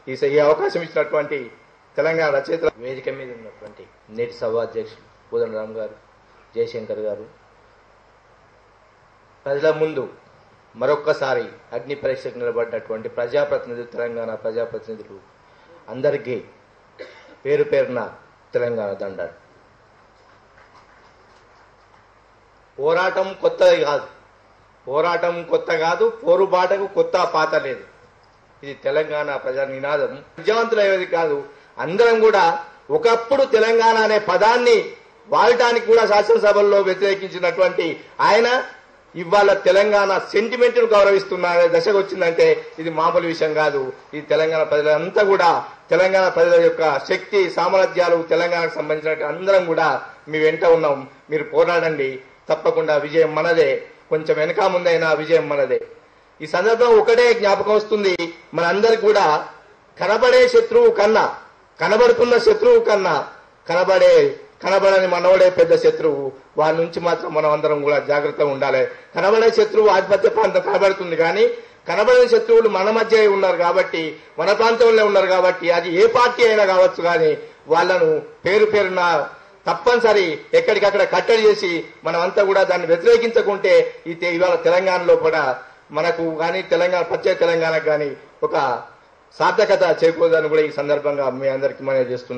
ఈ స- ఈ అవకాశం ఇచ్చినటువంటి తెలంగాణ రచయితల వేదిక మీద ఉన్నటువంటి నేటి సభాధ్యక్షులు బుధన్ రామ్ గారు జయశంకర్ గారు ప్రజల ముందు మరొక్కసారి అగ్ని పరీక్షకు నిలబడ్డటువంటి ప్రజాప్రతినిధులు తెలంగాణ ప్రజాప్రతినిధులు అందరికీ పేరు పేరున తెలంగాణ దండాలు పోరాటం కొత్తది కాదు పోరాటం కొత్త కాదు పోరుబాటకు కొత్త పాత లేదు ఇది తెలంగాణ ప్రజా నినాదం విద్యావంతులయ్యేది కాదు అందరం కూడా ఒకప్పుడు తెలంగాణ అనే పదాన్ని వాడటానికి కూడా శాసనసభల్లో వ్యతిరేకించినటువంటి ఆయన ఇవాళ తెలంగాణ సెంటిమెంట్ గౌరవిస్తున్న దశకు వచ్చిందంటే ఇది మామూలు విషయం కాదు ఇది తెలంగాణ ప్రజలంతా కూడా తెలంగాణ ప్రజల యొక్క శక్తి సామర్థ్యాలు తెలంగాణకు సంబంధించిన అందరం కూడా మీ వెంట ఉన్నాం మీరు పోరాడండి తప్పకుండా విజయం మనదే కొంచెం వెనక ముందైనా విజయం మనదే ఈ సందర్భం ఒకటే జ్ఞాపకం వస్తుంది మనందరికి కూడా కనబడే శత్రువు కన్నా కనబడుతున్న శత్రువు కన్నా కనబడే కనబడని మనవడే పెద్ద శత్రువు వారి నుంచి మాత్రం మనం అందరం కూడా జాగ్రత్తగా ఉండాలి కనబడే శత్రువు ఆధిపత్య ప్రాంతం కనబడుతుంది కానీ కనబడని శత్రువులు మన మధ్య ఉన్నారు కాబట్టి మన ప్రాంతంలో ఉన్నారు కాబట్టి అది ఏ పార్టీ అయినా కావచ్చు కానీ వాళ్ళను పేరు పేరున తప్పనిసరి ఎక్కడికక్కడ కట్టడి చేసి మనమంతా కూడా దాన్ని వ్యతిరేకించకుంటే ఈ తె- ఇవాళ తెలంగాణలో కూడా మనకు కానీ తెలంగాణ ప్రత్యేక తెలంగాణకు కానీ ఒక సార్థకత చేకూరదని కూడా ఈ సందర్భంగా మీ అందరికీ మనం చేస్తున్నాం